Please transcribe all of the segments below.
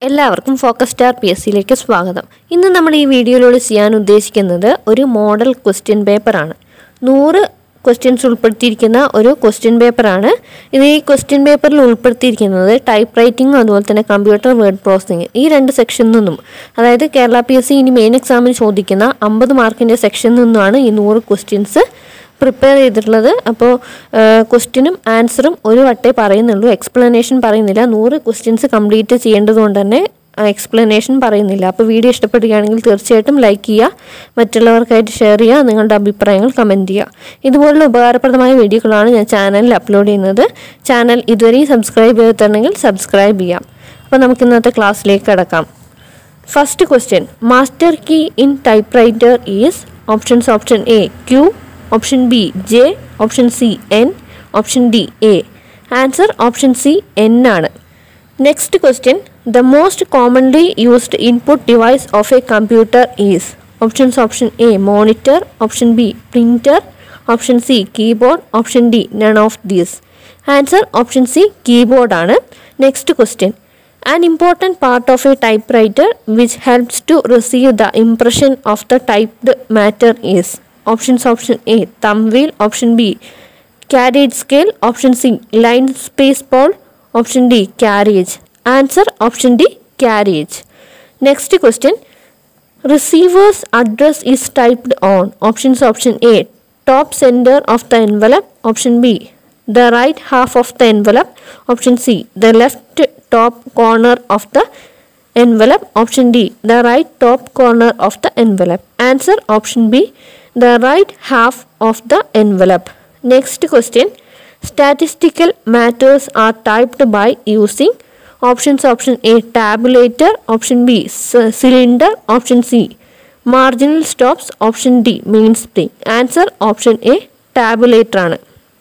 എല്ലാവർക്കും focus star P S സിയിലേക്ക് സ്വാഗതം ഇന്ന് നമ്മൾ ഈ വീഡിയോയിലൂടെ ചെയ്യാൻ ഉദ്ദേശിക്കുന്നത് ഒരു മോഡൽ ക്വസ്റ്റ്യൻ പേപ്പറാണ് നൂറ് ക്വസ്റ്റ്യൻസ് ഉൾപ്പെടുത്തിയിരിക്കുന്ന ഒരു ക്വസ്റ്റ്യൻ പേപ്പറാണ് ഇത് ഈ ക്വസ്റ്റ്യൻ പേപ്പറിൽ ഉൾപ്പെടുത്തിയിരിക്കുന്നത് ടൈപ്പ് റൈറ്റിംഗും അതുപോലെ തന്നെ കമ്പ്യൂട്ടർ വേർഡ് പ്രോസസ്സിംഗ് ഈ രണ്ട് സെക്ഷനിൽ നിന്നും അതായത് കേരള പി എസ് സി ഇനി മെയിൻ എക്സാമിന് ചോദിക്കുന്ന അമ്പത് മാർക്കിൻ്റെ സെക്ഷനിൽ നിന്നുമാണ് ഈ നൂറ് ക്വസ്റ്റ്യൻസ് പ്രിപ്പയർ ചെയ്തിട്ടുള്ളത് അപ്പോൾ ക്വസ്റ്റ്യനും ആൻസറും ഒരു വട്ടേ പറയുന്നുള്ളൂ എക്സ്പ്ലനേഷൻ പറയുന്നില്ല നൂറ് ക്വസ്റ്റ്യൻസ് കംപ്ലീറ്റ് ചെയ്യേണ്ടതുകൊണ്ട് തന്നെ എക്സ്പ്ലനേഷൻ പറയുന്നില്ല അപ്പോൾ വീഡിയോ ഇഷ്ടപ്പെടുകയാണെങ്കിൽ തീർച്ചയായിട്ടും ലൈക്ക് ചെയ്യുക മറ്റുള്ളവർക്കായിട്ട് ഷെയർ ചെയ്യുക നിങ്ങളുടെ അഭിപ്രായങ്ങൾ കമൻറ്റ് ചെയ്യുക ഇതുപോലുള്ള ഉപകാരപ്രദമായ വീഡിയോകളാണ് ഞാൻ ചാനലിൽ അപ്ലോഡ് ചെയ്യുന്നത് ചാനൽ ഇതുവരെയും സബ്സ്ക്രൈബ് ചെയ്തിട്ടുണ്ടെങ്കിൽ സബ്സ്ക്രൈബ് ചെയ്യാം അപ്പോൾ നമുക്ക് ഇന്നത്തെ ക്ലാസ്സിലേക്ക് കിടക്കാം first question master key in typewriter is options option A Q option B J option C N option D A answer option C N ആണ് next question the most commonly used input device of a computer is options option A monitor option B printer option C keyboard option D none of these answer option C keyboard ആണ് next question An important part of a typewriter which helps to receive the impression of the typed matter is options option A thumb wheel option B carriage scale option C line space ball option D carriage answer option D carriage next question receiver's address is typed on options option A top center of the envelope option B the right half of the envelope option C the left top corner of the envelope option D the right top corner of the envelope answer option B the right half of the envelope next question statistical matters are typed by using options option A tabulator option B c- cylinder option C marginal stops option D mean spring answer option A tabulator ആണ്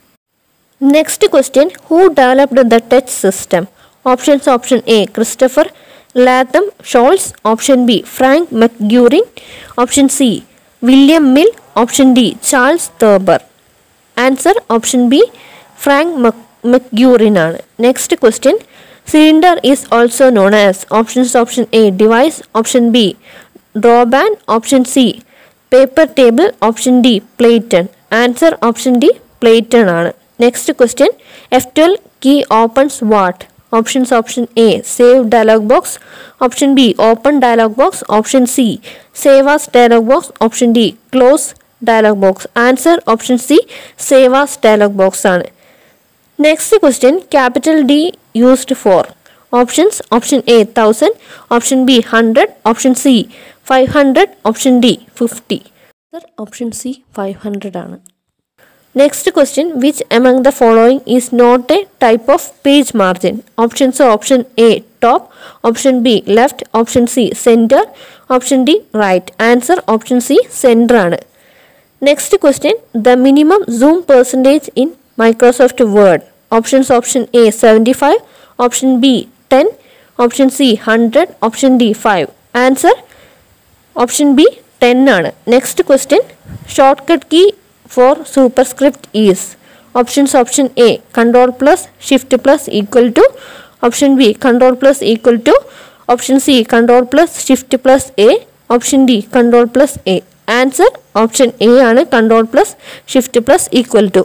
next question who developed the touch system options option A Christopher Latham Sholes option B Frank McGurrin option C William Mill option D Charles Thurber answer option B Frank McGurrin ആണ് next question cylinder is also known as options option A device option B drawband option C paper table option D platen answer option D platen ആണ് next question F twelve key opens what options option A save dialog box option B open dialog box option C save as dialog box option D close dialog box answer option C save as dialog box ആണ് next question capital D used for options option A thousand option B hundred option C five hundred option D fifty option C five hundred ആണ് next question which among the following is not a type of page margin options option A top option B left option C centre option D right answer option C centre ആണ് next question the minimum zoom percentage in Microsoft Word options option A seventy five option B ten option C hundred option D five answer option B ten ആണ് next question shortcut key for superscript is options option A control plus shift plus equal to option B control plus equal to option C control plus shift plus A option D control plus A answer option A ആണ് control plus shift plus equal to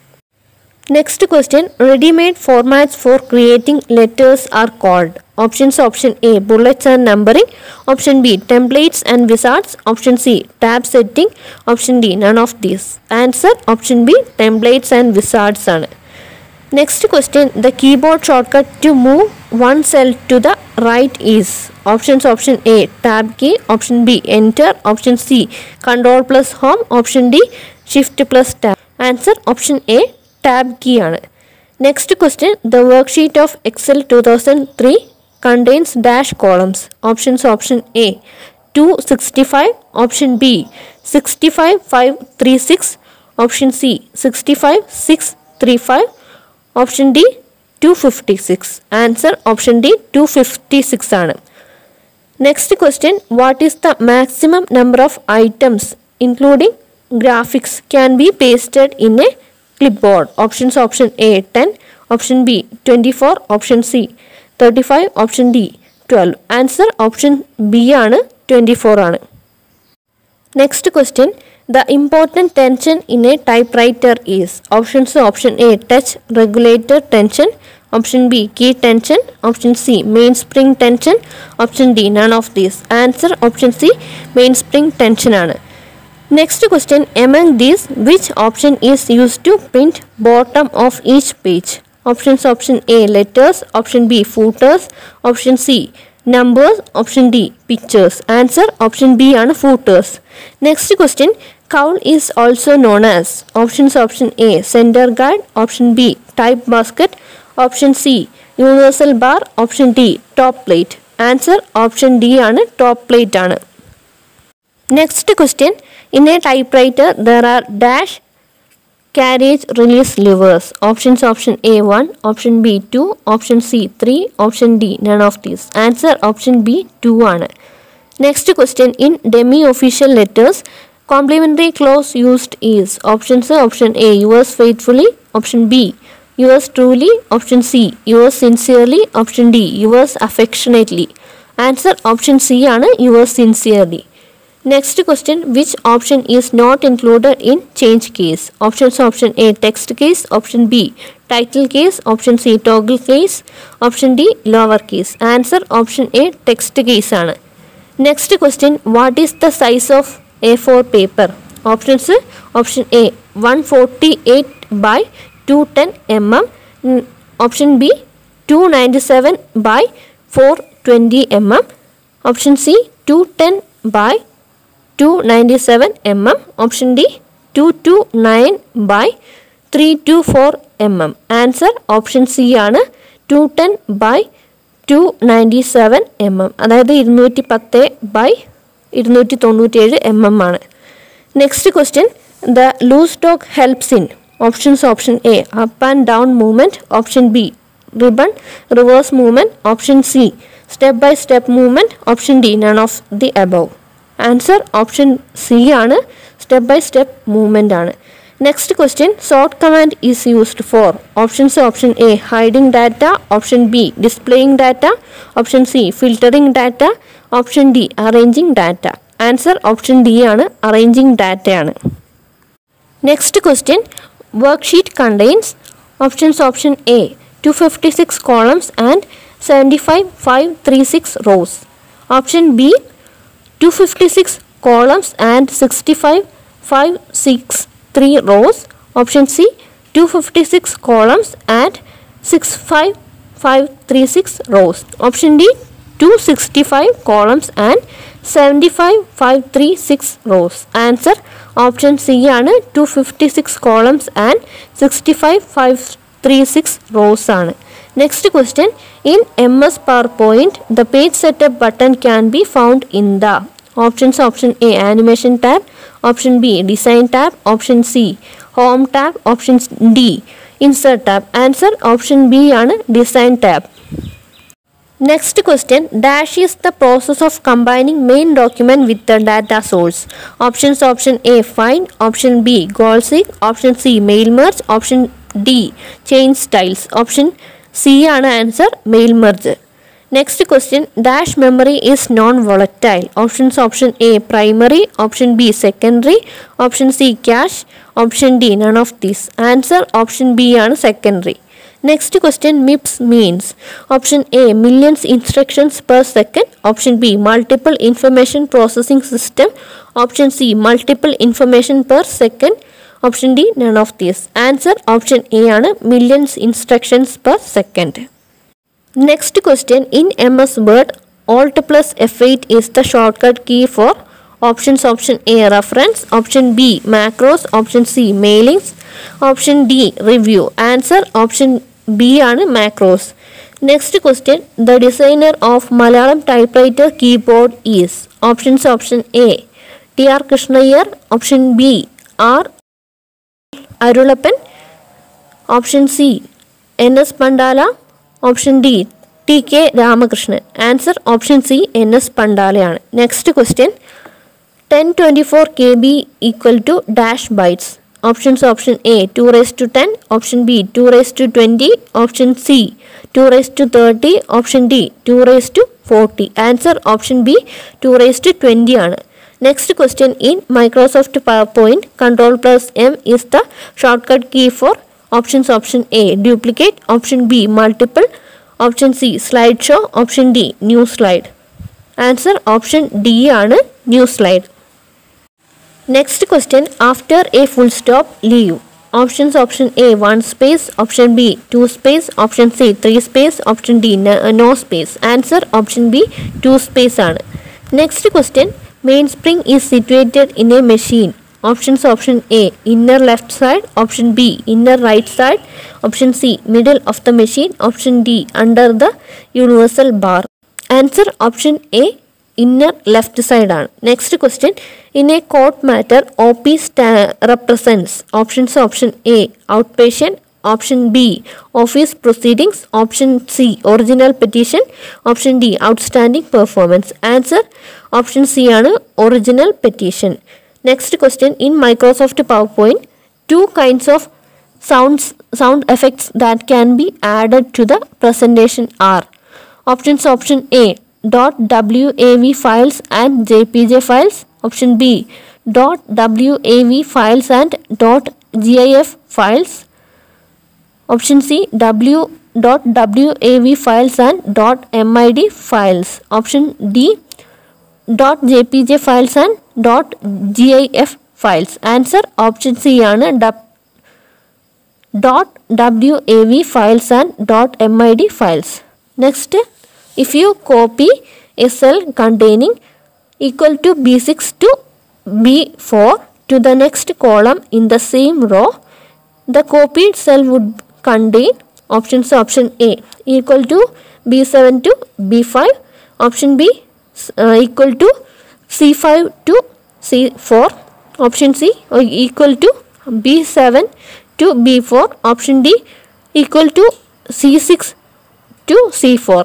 next question readymade formats for creating letters are called options option A bullets and numbering option B templates and wizards option C tab setting option D none of these answer option B templates and wizards ആണ് next question the keyboard shortcut to move one cell to the right is options option A tab key option B enter option C control plus home option D shift plus tab answer option A tab key ആണ് next question the worksheet of Excel two thousand three contains dash columns options option a 265 option b 65 536 option c 65 635 option d 256 answer option d 256 ആണ് next question what is the maximum number of items including graphics can be pasted in a clipboard options option A ten option B twenty four option C thirty five option D twelve answer option B ആണ് twenty four ആണ് next question the important tension in a typewriter is options option A touch regulator tension option B key tension option C main spring tension option D none of these answer option C main spring tension ആണ് next question among these which option is use to print bottom of each page options option A letters option B footers option C numbers option D pictures answer option B ആണ് footers next question cowl is also known as options option A centre guard option B type basket option C universal bar option D top plate answer option D ആണ് top plate ആണ് next question in a typewriter there are dash carriage release levers options option a 1 option b 2 option c 3 option d none of these answer option b 2 ആണ് next question in demi official letters complimentary close used is options option A yours faithfully option B yours truly option C yours sincerely option D yours affectionately answer option C ആണ് yours sincerely Next question Which option is not included in change case? Options Option A text case, Option B title case, Option C toggle case, Option D lower case. Answer Option A text case ആണ് next question what is the size of A four paper options option A one forty eight by two ten M M option B two ninety seven by four twenty M M option C two ten by 297 mm option D 229 by 324 mm answer option C ആണ് two ten by two ninety seven M M അതായത് ഇരുന്നൂറ്റി പത്ത് by ഇരുന്നൂറ്റി തൊണ്ണൂറ്റേഴ് M M ആണ് next question the loose stock helps in options option A up and down movement option B ribbon reverse movement option C step by step movement option D none of the above answer option C ആണ് step by step movement ആണ് next question sort command is used for options option A hiding data option B displaying data option C filtering data option D arranging data answer option D ആണ് arranging ഡാറ്റയാണ് next question worksheet contains options option A two fifty six columns and seventy five five three six rows option B 256 columns and 65 5 6 3 rows option c 256 columns and 65 5 3 6 rows option d 265 columns and 75 5 3 6 rows answer option c ആണ് 256 columns and 65 5 3 6 rows ആണ് next question in M S PowerPoint the page setup button can be found in the options option A animation tab option B design tab option C home tab option D insert tab answer option B ആണ് design tab next question dash is the process of combining main document with the data source options option A fine option B goal seek option C mail merge option D change styles option C ആണ് answer mail merge next question dash memory is non volatile options option A primary option B secondary option C cache option D none of these answer option B ആണ് secondary next question MIPS means option A millions instructions per second option B multiple information processing system option C multiple information per second option D none of these answer option A ആണ് millions instructions per second next question in M S Word alt plus F eight is the shortcut key for options option A reference option B macros option C mailings option D review answer option B ആണ് macros next question the designer of Malayalam typewriter keyboard is options option A T R Krishnayyar option B R Arulappan option C N S Pandala option D T K Ramakrishnan answer option C N S പണ്ടാലയാണ് next question ten twenty four K B equal to dash bytes options option A two raise to ten option B two raise to twenty option C two raise to thirty option D two raise to forty answer option B two raise to twenty ആണ് next question in Microsoft PowerPoint control plus M is the shortcut key for options option A duplicate option B multiple option C slide show option D new slide answer option D ആണ് new slide next question after a full stop leave options option A one space option B two space option C three space option D no space answer option B two space ആണ് next question main spring is situated in a machine options option A inner left side option B inner right side option C middle of the machine option D under the universal bar answer option A inner left side ആണ് next question in a court matter O P represents options option A out patient option B office proceedings option C original petition option D outstanding performance answer option C ആണ് original petition next question in Microsoft PowerPoint two kinds of sounds sound effects that can be added to the presentation are options option a dot wav files and jpg files option b dot wav files and dot gif files option c w dot wav files and dot mid files option d dot jpg files and dot gif files answer option c ആണ് ഡ- dot wav files and dot mid files next if you copy a cell containing equal to b6 to b4 to the next column in the same row the copied cell would contain options option a equal to b7 to b5 option b uh, equal to c5 to c4 option c uh, equal to b7 to b4 option d equal to c6 to c4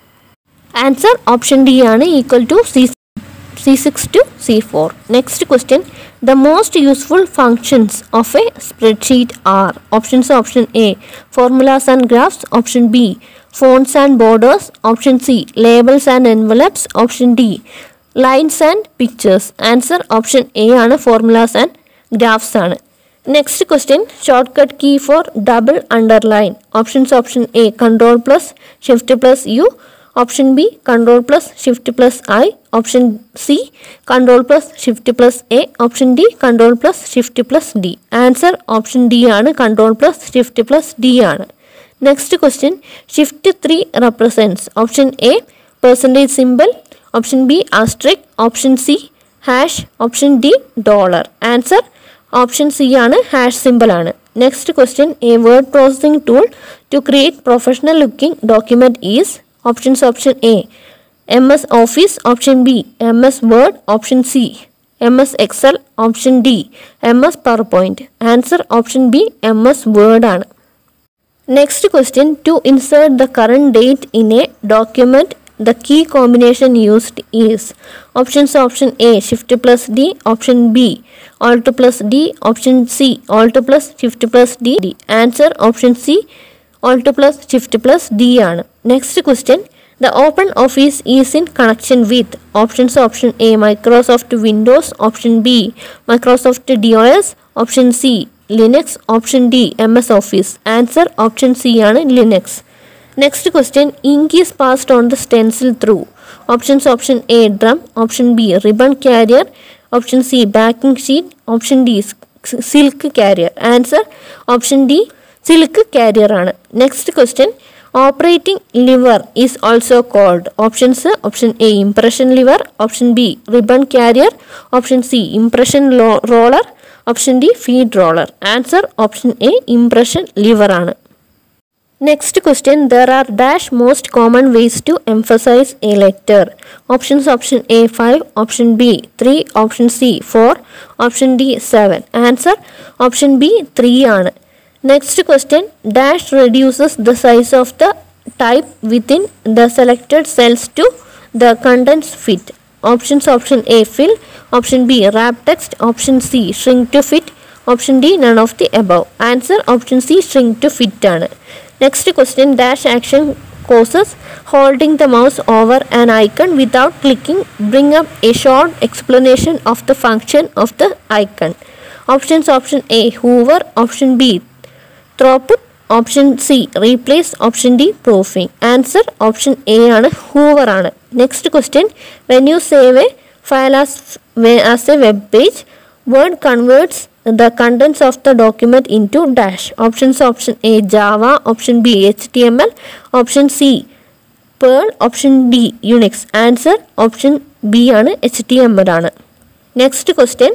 answer option D ആണ് equal to C C six to C four next question the most useful functions of a spreadsheet are options option A formulas and graphs option B fonts and borders option C labels and envelopes option D lines and pictures answer option A ആണ് formulas and graphs ആണ് next question shortcut key for double underline options option A control plus shift plus U option B control plus shift plus I option C control plus shift plus A option D control plus shift plus D answer option D ആണ് control plus shift plus D ആണ് next question shift three represents option A percentage symbol option B asterisk option C hash option D dollar answer option C ആണ് hash symbol ആണ് next question a word processing tool to create professional looking document is options option A M S Office option B M S Word option C M S Excel option D M S PowerPoint answer option B M S Word ആണ് next question to insert the current date in a document the key combination used is options option A shift plus D option B alt plus D option C alt plus shift plus D D answer option C alt plus shift plus D ആണ് next question the open office is in connection with options option A Microsoft Windows option B Microsoft D O S option C Linux option D M S Office answer option C ആണ് Linux next question ink is passed on the stencil through options option A drum option B ribbon carrier option C backing sheet option D silk carrier answer option D silk carrier ആണ് next question operating lever is also called options option A impression lever option B ribbon carrier option C impression roller option D feed roller answer option A impression lever ആണ് next question there are dash most common ways to emphasize a letter options option A five option B three option C four option D seven answer option B three ആണ് next question dash reduces the size of the type within the selected cells to the contents fit options option A fill option B wrap text option C shrink to fit option D none of the above answer option C shrink to fit ആണ് next question dash action causes holding the mouse over an icon without clicking bring up a short explanation of the function of the icon options option a hoover option b throughput option C replace option D proofing answer option A ആണ് hover ആണ് next question when you save a file as as a web page Word converts the contents of the document into dash options option a java option b html option c perl option d unix answer option b ആണ് H T M L ആണ് next question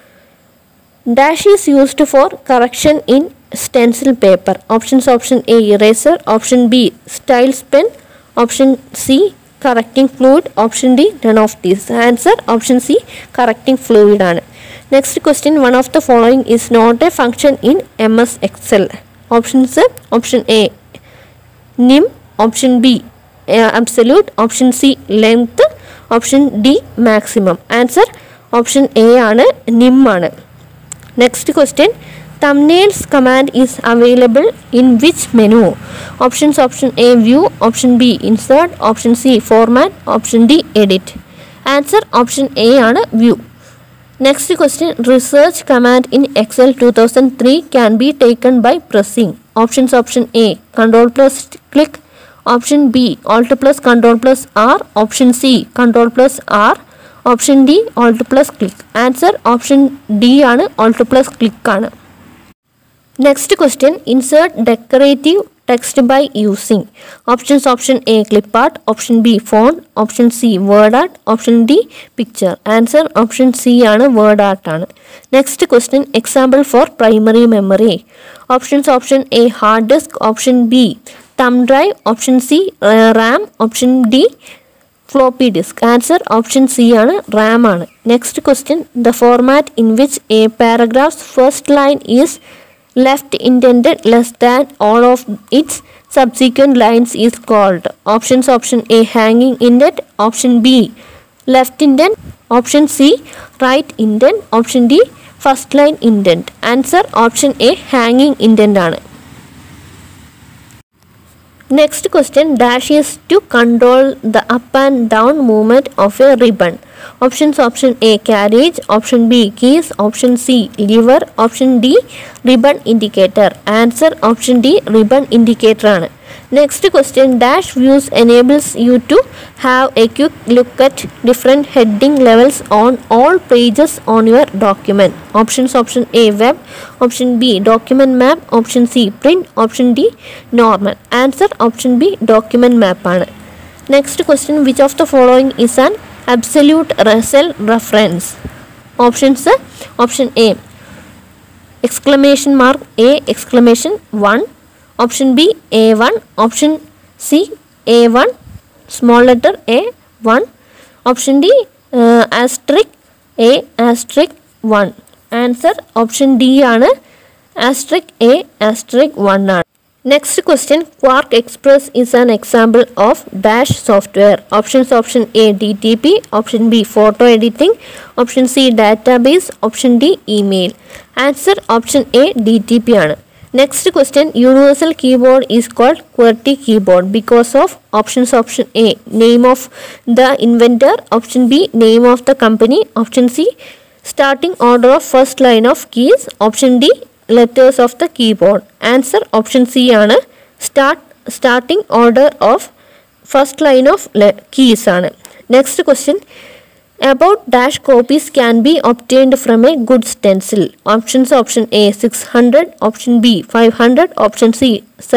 dash is used for correction in stencil paper options option A eraser option B stylus pen option C correcting fluid option D none of these answer option C correcting fluid ആണ് next question one of the following is not a function in M S Excel options option A nim option B absolute option C length option D maximum answer option A ആണ് nim ആണ് next question thumbnails command is available in which menu options option A view option B insert option C format option D edit answer option A ആണ് view next question research command in Excel two thousand three can be taken by pressing options option A control plus click option B alt plus control plus R option C control plus R option D alt plus click answer option D ആണ് alt plus click ആണ് next question insert decorative text by using options option A clip art option B font option C WordArt option D picture answer option C ആണ് WordArt ആണ് next question example for primary memory options option A hard disk option B thumb drive option C RAM option D floppy disk answer option C ആണ് RAM ആണ് next question the format in which A paragraphs first line is left intend less than all of its subsequent lines is called options option A ഹാങ്ങിങ് indent option B left indent option C right indent option D first line indent answer option A ഹാങ്ങിങ് indent ആണ് Next question dash is to control the up and down movement of a ribbon. Options option A carriage, option B keys, option C lever, option D ribbon indicator. Answer option D ribbon indicator ആണ് next question dash views enables you to have a quick look at different heading levels on all pages on your document options option A web option B document map option C print option D normal answer option B document മാപ്പാണ് next question which of the following is an absolute cell reference options option A exclamation mark A exclamation one option B A one option C A one small letter A one option D asterisk A asterisk one answer option D ആണ് asterisk A asterisk one ആണ് next question quark express is an example of dash software options option A D T P option B photo editing option C database option D email answer option A D T P ആണ് next question universal keyboard is called QWERTY keyboard because of options option A name of the inventor option B name of the company option C starting order of first line of keys option D letters of the keyboard answer option C ആണ് start starting order of first line of keys ആണ് next question about dash copies can be obtained from a good stencil options option a 600 option b 500 option c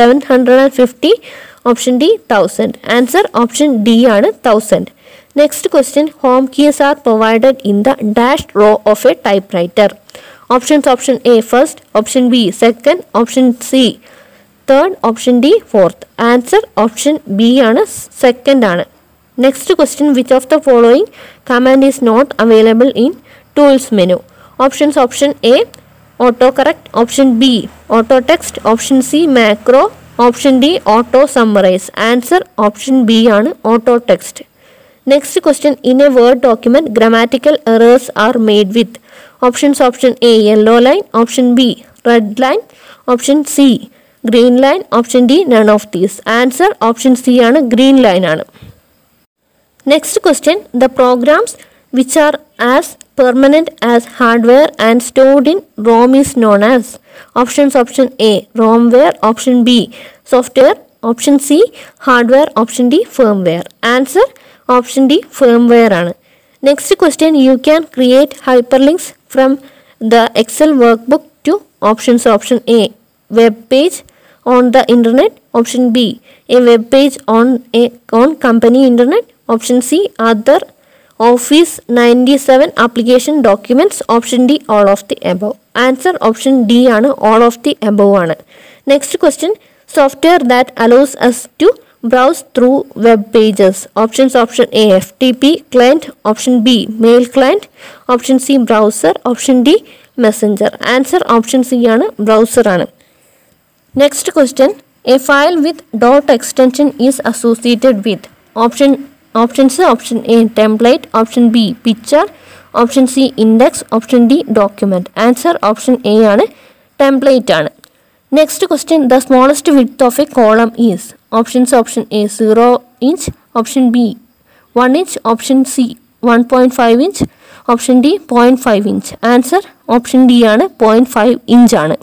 750 option d 1000 answer option d ആണ് 1000 next question home keys are provided in the dashed row of a typewriter options option a first option b second option c third option d fourth answer option b ആണ് second ആണ് next question which of the following command is not available in tools menu options option A auto correct option B auto text option C macro option D auto summarize answer option B ആണ് auto text next question in a word document grammatical errors are made with options option A yellow line option B red line option C green line option D none of these answer option C ആണ് green line ആണ് next question the programs which are as permanent as hardware and stored in ROM is known as options option A romware option B software option C hardware option D firmware answer option D firmware ആണ് next question you can create hyper links from the Excel work book to options option A web page on the internet option b a web page on a on company internet option c other office 97 application documents option d all of the above answer option d ആണ് all of the above ആണ് next question software that allows us to browse through web pages options option a ftp client option b mail client option c browser option d messenger answer option c ആണ് browser ആണ് Next question. A file with dot extension is associated with option options option A template option B picture option C index option D document answer option A ആണ് template ആണ് next question the smallest width of a column is options option A 0 inch option B 1 inch option C 1.5 inch option D 0.5 inch answer option D ആണ് 0.5 inch ആണ്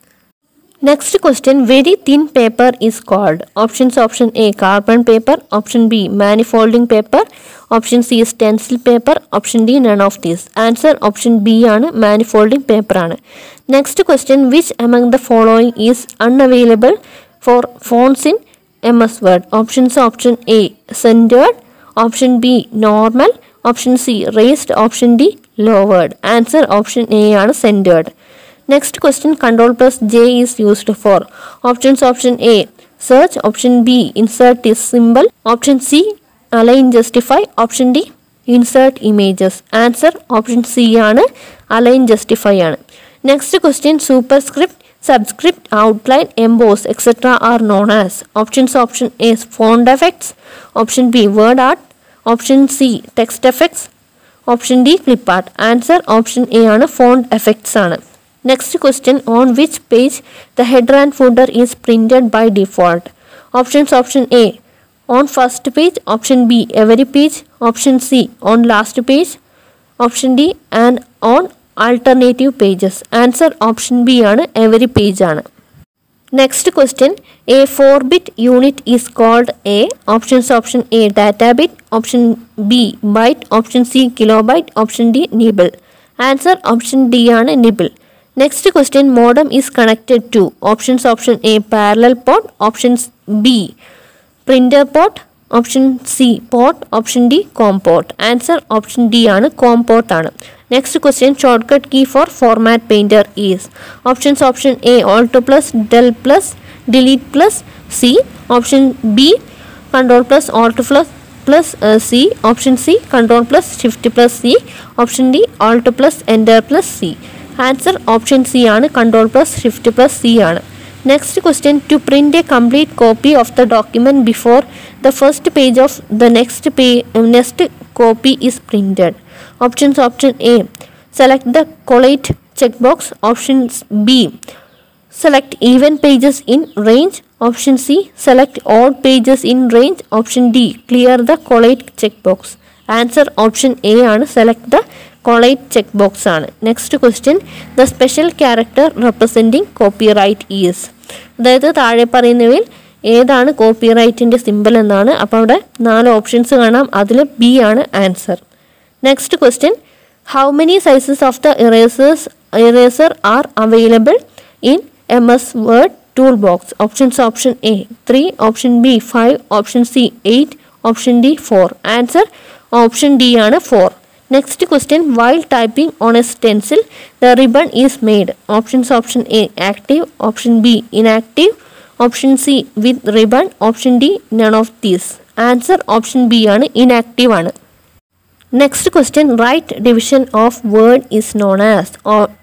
Next question very thin paper is called options option A carbon paper option B manifolding paper option C stencil paper option D none of these answer option B ആണ് manifolding paper ആണ് next question which among the following is unavailable for fonts in MS Word options option A centered option B normal option C raised option D lowered answer option A ആണ് centered Next question control plus J is used for options option A search option B insert is symbol option C align justify option D insert images answer option C ആണ് align justify ആണ് next question superscript subscript outline emboss etc are known as options option A font effects option B word art option C text effects option D clip art answer option A ആണ് font effects ആണ് Next question on which page the header and footer is printed by default. Options option A on first page, option B every page, option C on last page, option D and on alternative pages. Answer option B ആണ് every page ആണ്. Next question a 4 bit unit is called a options option A data bit, option B byte, option C kilobyte, option D nibble. Answer option D ആണ് nibble. Next question modem is connected to options option A parallel port options B printer port option C port option D com port answer option D ആണ് com port ആണ് next question shortcut key for format painter is options option A alt plus del plus delete plus C option B control plus alt plus plus uh, C option C control plus shift plus C option D alt plus enter plus C answer option C ആണ് control plus shift plus C ആണ് next question to print a complete copy of the document before the first page of the next pay next copy is printed options option A select the collate check box options B select even pages in range option C select all pages in range option D clear the collate check box answer option A ആണ് select the collate check box ആണ് next question the special character representing copyright is അതായത് താഴെ പറയുന്നവയിൽ ഏതാണ് copy റൈറ്റിൻ്റെ simple എന്നാണ് അപ്പോൾ അവിടെ നാല് ഓപ്ഷൻസ് കാണാം അതിൽ ബി ആണ് answer next question how many sizes of the erasers eraser are available in M S Word tool box options option A three option B five option C eight option D four answer option D ആണ് four next question while typing on a stencil the ribbon is made options option A active option B inactive option C with ribbon option D none of these answer option B ആണ് inactive ആണ് next question right division of word is known as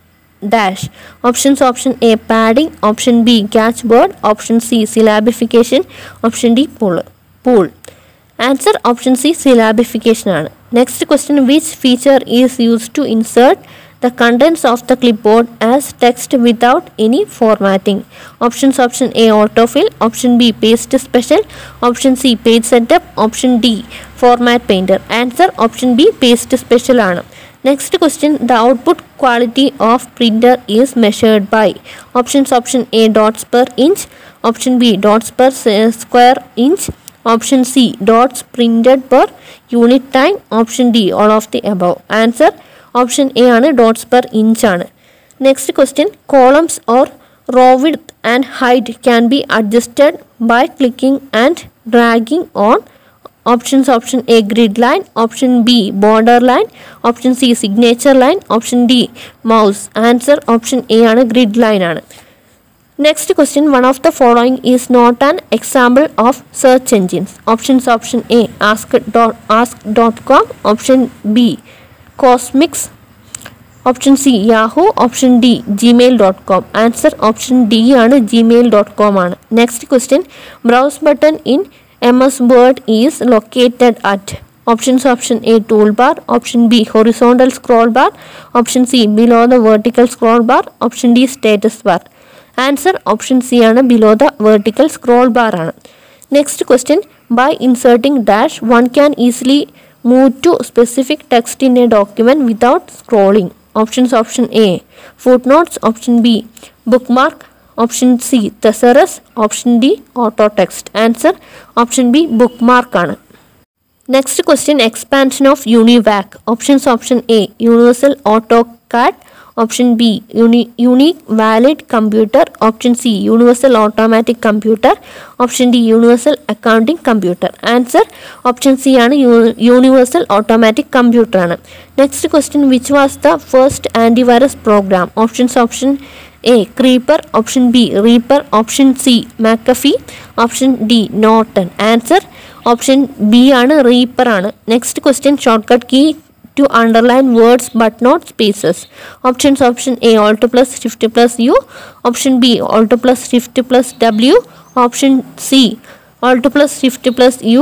dash options option A padding option B catch word option C syllabification option D pool pool answer option C syllabification ആണ് next question which feature is use to insert the contents of the clipboard as text without any formatting. Options option A autofill, option B paste special, option C page setup, option D format painter. Answer option B paste special ആണ് next question the output quality of printer is measured by options option A dots per inch option B dots per square inch option C dots printed per unit time option D all of the above answer option A ആണ് dots per inch ആണ് next question columns or row width and height can be adjusted by clicking and dragging on options option A grid line option B border line option C signature line option D mouse answer option A ആണ് grid line ആണ് next question one of the following is not an example of search engines options option A Ask dot Ask dot com option B Kosmix option C Yahoo option D Gmail dot com answer option D ആണ് Gmail dot com ആണ് next question browse button in M S Word is located at options option A tool bar option B horizontal scroll bar option C below the vertical scroll bar option D status bar answer option C ആണ് below the vertical scroll bar ആണ് next question by inserting dash one can easily move to specific text in a document without scrolling options option A foot notes option B book mark option C thesaurus option D auto text answer option B book മാർക്കാണ് next question expansion of UNIVAC options option A universal auto cad option B uni unique valid computer option C universal automatic computer option D universal accounting computer answer option C ആണ് universal automatic computer ആണ് next question which was the first antivirus program options option A Creeper option B Reaper option C McAfee option D Norton answer option B ആണ് Reaper ആണ് next question shortcut key to underline words but not spaces options option A alt plus shift plus U option B alt plus shift plus W option C alt plus shift plus U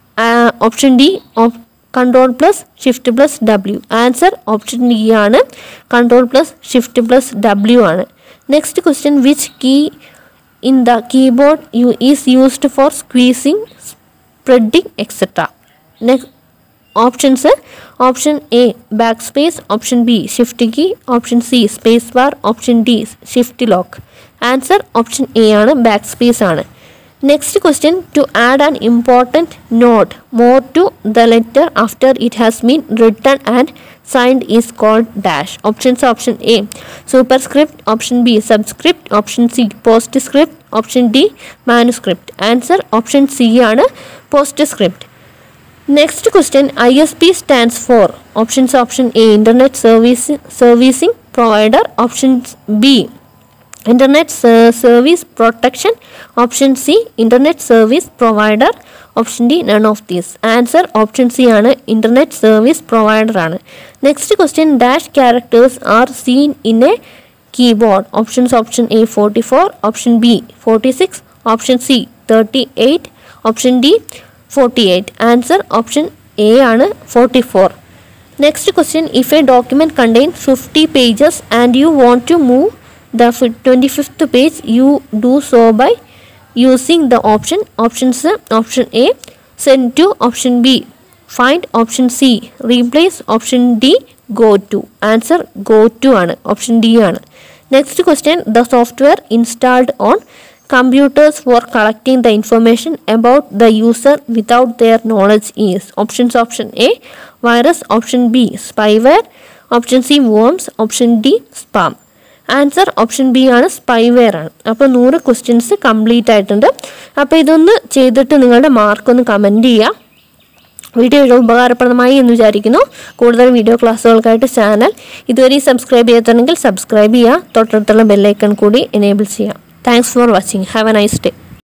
option D control plus shift plus W answer option D ആണ് control plus shift plus W ആണ് next question which key in the keyboard you is used for squeezing spreading etcetera next options option A back space option B shift key option C space bar option D shift lock answer option A ആണ് back space ആണ് next question to add an important note more to the letter after it has been written and signed is called dash options option A super script option B subscript option C post script option D manuscript answer option C ആണ് post script next question I S P stands for options option A internet service servicing provider option B internet service protection option C internet service provider option D none of these answer option C ആണ് internet service provider ആണ് next question dash characters are seen in a keyboard options option A forty four option B forty six option C thirty eight option D forty eight answer option A ആണ് forty four next question if a document contain fifty pages and you want to move the 25th page you do so by using the option options option a send to option b find option c replace option d go to answer go to ആണ് option D ആണ് next question the software installed on computers for collecting the information about the user without their knowledge is options option A virus option B spyware option C worms option D spam answer option B ആണ് spyware ആണ് അപ്പോൾ നൂറ് questions complete ആയിട്ടുണ്ട് അപ്പോൾ ഇതൊന്ന് ചെയ്തിട്ട് നിങ്ങളുടെ mark ഒന്ന് കമൻറ്റ് ചെയ്യുക വീഡിയോ ഉപകാരപ്രദമായി എന്ന് വിചാരിക്കുന്നു കൂടുതൽ വീഡിയോ ക്ലാസ്സുകൾക്കായിട്ട് ചാനൽ ഇതുവരെ സബ്സ്ക്രൈബ് ചെയ്യാത്തുണ്ടെങ്കിൽ സബ്സ്ക്രൈബ് ചെയ്യുക തൊട്ടടുത്തുള്ള ബെല്ലൈക്കൺ കൂടി എനേബിൾ ചെയ്യാം thanks for watching have a nice day